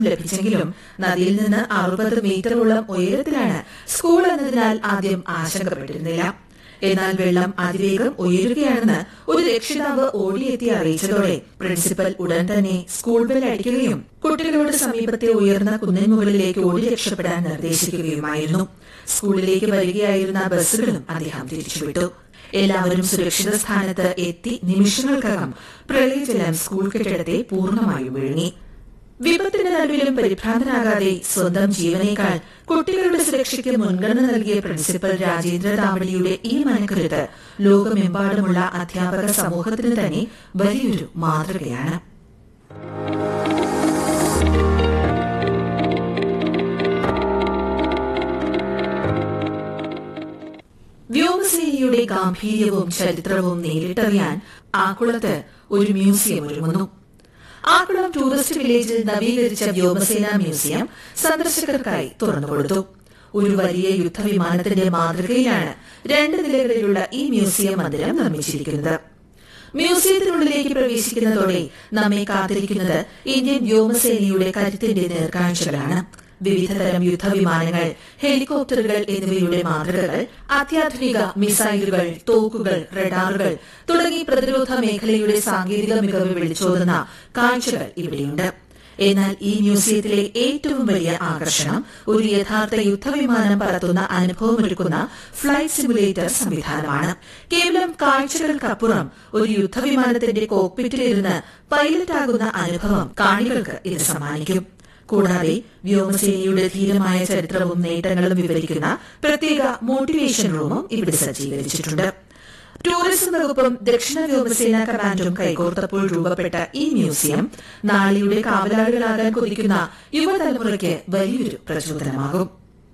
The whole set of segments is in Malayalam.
ലഭിച്ചെങ്കിലും നദിയിൽ നിന്ന് അറുപത് മീറ്ററോളം ഉയരത്തിലാണ് സ്കൂൾ എന്നതിനാൽ ആദ്യം ആശങ്കപ്പെട്ടിരുന്നില്ല എന്നാൽ വെള്ളം അതിവേഗം ഉയരുകയാണെന്ന് ഒരു രക്ഷിതാവ് ഓടിയെത്തി അറിയിച്ചതോടെ പ്രിൻസിപ്പൽ ഉടൻ തന്നെ സ്കൂൾ ബെൽ അടിക്കുകയും കുട്ടികളോട് സമീപത്തെ ഉയർന്ന കുന്നിൻ മുകളിലേക്ക് ഓടി രക്ഷപ്പെടാൻ നിർദ്ദേശിക്കുകയുമായിരുന്നു സ്കൂളിലേക്ക് വരികയായിരുന്ന ബസ്സുകളും അദ്ദേഹം തിരിച്ചുവിട്ടു എല്ലാവരും സുരക്ഷിത സ്ഥാനത്ത് എത്തി നിമിഷങ്ങൾക്കകം പ്രളയജലം സ്കൂൾ കെട്ടിടത്തെ പൂർണ്ണമായും വിഴുങ്ങി വിപത്തിന്റെ നടുവിലും പരിഭ്രാന്തനാകാതെ സ്വന്തം ജീവനേക്കാൾ കുട്ടികളുടെ സുരക്ഷയ്ക്ക് മുൻഗണന നൽകിയ പ്രിൻസിപ്പൽ രാജേന്ദ്ര താവളിയുടെ ഈ മനക്കരുത്ത് ലോകമെമ്പാടുമുള്ള അധ്യാപക സമൂഹത്തിന് തന്നെ വലിയൊരു മാതൃകയാണ് വ്യോമസേനയുടെ ഗാംഭീര്യവും ചരിത്രവും നേരിട്ടറിയാൻ ആക്കുളത്ത് ഒരു മ്യൂസിയം ഒരുങ്ങുന്നു ആക്കുളം ടൂറിസ്റ്റ് വില്ലേജിൽ നവീകരിച്ച വ്യോമസേന മ്യൂസിയം സന്ദർശകർക്കായി തുറന്നുകൊടുത്തു ഒരു വലിയ യുദ്ധവിമാനത്തിന്റെ മാതൃകയിലാണ് രണ്ട് നിലകളിലുള്ള ഈ മ്യൂസിയം മന്ദിരം നിർമ്മിച്ചിരിക്കുന്നത് മ്യൂസിയത്തിനുള്ളിലേക്ക് പ്രവേശിക്കുന്നതോടെ നമ്മെ കാത്തിരിക്കുന്നത് ഇന്ത്യൻ വ്യോമസേനയുടെ കരുത്തിന്റെ നേർക്കാഴ്ചകളാണ് വിവിധതരം യുദ്ധവിമാനങ്ങൾ ഹെലികോപ്റ്ററുകൾ എന്നിവയുടെ മാതൃകകൾ അത്യാധുനിക മിസൈലുകൾ തോക്കുകൾ റഡാറുകൾ തുടങ്ങി പ്രതിരോധ മേഖലയുടെ സാങ്കേതിക മികവ് വിളിച്ചോതുന്ന കാഴ്ചകൾ ഇവിടെയുണ്ട് എന്നാൽ ഈ മ്യൂസിയത്തിലെ ഏറ്റവും വലിയ ആകർഷണം ഒരു യഥാർത്ഥ യുദ്ധവിമാനം പറത്തുന്ന അനുഭവമൊരുക്കുന്ന ഫ്ലൈറ്റ് സിമുലേറ്റർ സംവിധാനമാണ് കേവലം കാഴ്ചകൾക്കപ്പുറം ഒരു യുദ്ധവിമാനത്തിന്റെ കോക്പിറ്റിലിരുന്ന് പൈലറ്റാകുന്ന അനുഭവം കാണികൾക്ക് ഇത് സമ്മാനിക്കും കൂടാതെ വ്യോമസേനയുടെ ധീരമായ ചരിത്രവും നേട്ടങ്ങളും വിവരിക്കുന്ന പ്രത്യേക മോട്ടിവേഷൻ റൂമും ഇവിടെ സജ്ജീകരിച്ചിട്ടുണ്ട് ടൂറിസം വകുപ്പും ദക്ഷിണ വ്യോമസേന കമാൻഡും കൈകോർത്തപ്പോൾ രൂപപ്പെട്ട ഈ മ്യൂസിയം നാളെയുടെ കാവലാളികളാകാൻ കൊതിക്കുന്ന യുവതലമുറയ്ക്ക് വലിയൊരു പ്രചോദനമാകും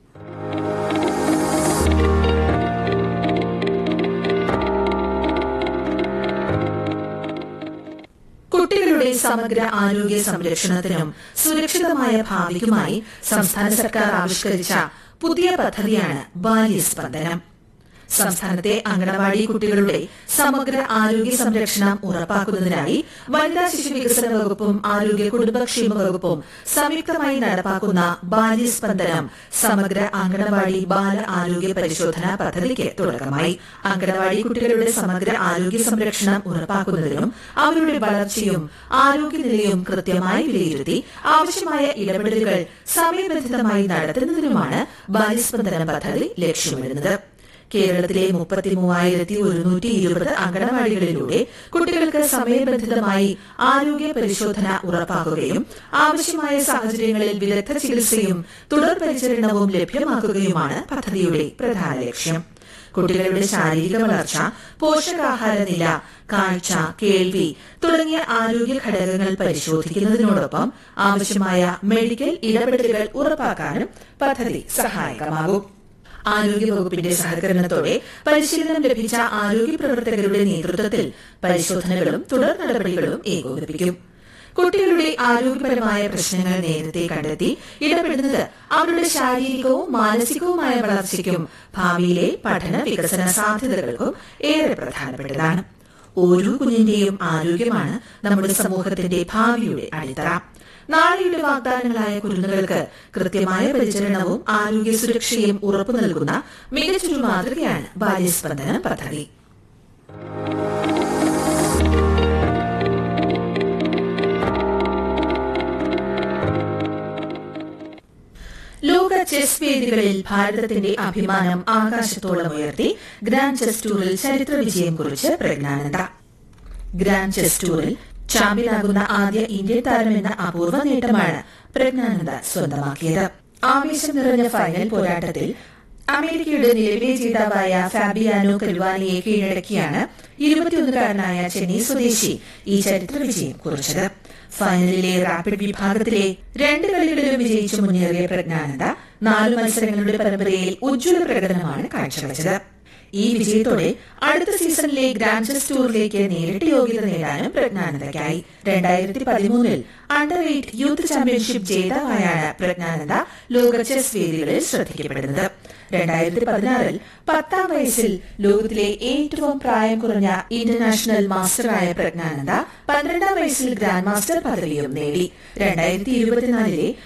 കുട്ടികളുടെ സമഗ്ര ആരോഗ്യ സംരക്ഷണത്തിനും സുരക്ഷിതമായ ഭാവിക്കുമായി സംസ്ഥാന സർക്കാർ ആവിഷ്കരിച്ച പുതിയ പദ്ധതിയാണ് ബാല്യസ്പന്ദനം സംസ്ഥാനത്തെ അങ്കണവാടി കുട്ടികളുടെ സമഗ്ര ആരോഗ്യ സംരക്ഷണം ഉറപ്പാക്കുന്നതിനായി വനിതാ ശിശു വികസന വകുപ്പും ആരോഗ്യ കുടുംബക്ഷേമ വകുപ്പും സംയുക്തമായി നടപ്പാക്കുന്ന ബാല്യസ്പന്ദനം സമഗ്ര അങ്കണവാടി ബാല ആരോഗ്യ പരിശോധന പദ്ധതിക്ക് തുടക്കമായി അങ്കണവാടി കുട്ടികളുടെ സമഗ്ര ആരോഗ്യ സംരക്ഷണം ഉറപ്പാക്കുന്നതിനും അവരുടെ വളർച്ചയും ആരോഗ്യനിലയും കൃത്യമായി വിലയിരുത്തി ആവശ്യമായ ഇടപെടലുകൾ സമയബന്ധിതമായി നടത്തുന്നതിനുമാണ് ബാല്യസ്പന്ദനം പദ്ധതി ലക്ഷ്യമിടുന്നത് കേരളത്തിലെ മുപ്പത്തി മൂവായിരത്തി ഒരുന്നൂറ്റി ഇരുപത് അങ്കണവാടികളിലൂടെ കുട്ടികൾക്ക് സമയബന്ധിതമായി ആരോഗ്യ പരിശോധന ഉറപ്പാക്കുകയും ആവശ്യമായ സാഹചര്യങ്ങളിൽ വിദഗ്ധ ചികിത്സയും തുടർ പരിചരണവും ലഭ്യമാക്കുകയുമാണ് പദ്ധതിയുടെ പ്രധാന ലക്ഷ്യം കുട്ടികളുടെ ശാരീരിക വളർച്ച പോഷകാഹാര നില കാഴ്ച കേൾവി തുടങ്ങിയ ആരോഗ്യ ഘടകങ്ങൾ പരിശോധിക്കുന്നതിനോടൊപ്പം ആവശ്യമായ മെഡിക്കൽ ഇടപെടലുകൾ ഉറപ്പാക്കാനും പദ്ധതി സഹായകമാകും ആരോഗ്യ വകുപ്പിന്റെ സഹകരണത്തോടെ പരിശീലനം ലഭിച്ച ആരോഗ്യ പ്രവർത്തകരുടെ നേതൃത്വത്തിൽ പരിശോധനകളും തുടർ നടപടികളും ഏകോപിപ്പിക്കും കുട്ടികളുടെ ആരോഗ്യപരമായ പ്രശ്നങ്ങൾ നേരത്തെ കണ്ടെത്തി ഇടപെടുന്നത് അവരുടെ ശാരീരികവും മാനസികവുമായ വളർച്ചയ്ക്കും ഭാവിയിലെ പഠന വികസന സാധ്യതകൾക്കും ഏറെ പ്രധാനപ്പെട്ടതാണ് ഓരോ കുഞ്ഞിന്റെയും ആരോഗ്യമാണ് നമ്മുടെ സമൂഹത്തിന്റെ ഭാവിയുടെ അടിത്തറ നാളെയുടെ വാഗ്ദാനങ്ങളായ കുരുന്നുകൾക്ക് കൃത്യമായ പരിചരണവും ആരോഗ്യ സുരക്ഷയും ഉറപ്പു നൽകുന്ന മികച്ചൊരു മാതൃകയാണ് ബാല്യസ്പന്ദനം പദ്ധതി ലോക ചെസ് വേദികളിൽ ഭാരതത്തിന്റെ അഭിമാനം ആകാശത്തോളം ഉയർത്തി ഗ്രാൻഡ് ചെസ് ടൂറിൽ ചരിത്ര വിജയം കുറിച്ച് പ്രജ്ഞാനന്ദ ഗ്രാൻഡ് ചെസ് ടൂറിൽ ചാമ്പ്യനാകുന്ന ആദ്യ ഇന്ത്യൻ താരമെന്ന അപൂർവ നേട്ടമാണ് പ്രജ്ഞാനന്ദ സ്വന്തമാക്കിയത് ആവേശം നിറഞ്ഞ ഫൈനൽ പോരാട്ടത്തിൽ അമേരിക്കയുടെ നിലവിലെ ജേതാവായ ഫാബിയാനോ കരുവാനിയെ കീഴടക്കിയാണ് ഇരുപത്തിയൊന്നുകാരനായ ചെന്നൈ സ്വദേശി ഈ ചരിത്ര വിജയം കുറിച്ചത് ഫൈനലിലെ റാപ്പിഡ് വിഭാഗത്തിലെ രണ്ട് കളികളിലും വിജയിച്ചു മുന്നേറിയ പ്രജ്ഞാനന്ദ നാല് മത്സരങ്ങളുടെ പരമ്പരയിൽ ഉജ്ജ്വല പ്രകടനമാണ് കാഴ്ചവെച്ചത് ഈ വിജയത്തോടെ അടുത്ത സീസണിലെ ഗ്രാൻഡ് ചെസ് ടൂറിലേക്ക് നേരിട്ട് യോഗ്യത നേടാനും പ്രജ്ഞാനന്ദയ്ക്കായി രണ്ടായിരത്തി പതിമൂന്നിൽ അണ്ടർ എയ്റ്റ് യൂത്ത് ചാമ്പ്യൻഷിപ്പ് ജേതാവായാണ് പ്രജ്ഞാനന്ദ ലോക ചെസ് വേദികളിൽ ശ്രദ്ധിക്കപ്പെടുന്നത് രണ്ടായിരത്തി പതിനാറിൽ പത്താം വയസ്സിൽ ലോകത്തിലെ ഏറ്റവും പ്രായം കുറഞ്ഞ ഇന്റർനാഷണൽ മാസ്റ്ററായ പ്രജ്ഞാനന്ദ പന്ത്രണ്ടാം വയസ്സിൽ ഗ്രാൻഡ് മാസ്റ്റർ പദവിയും നേടി രണ്ടായിരത്തി ഇരുപത്തിനാലിലെ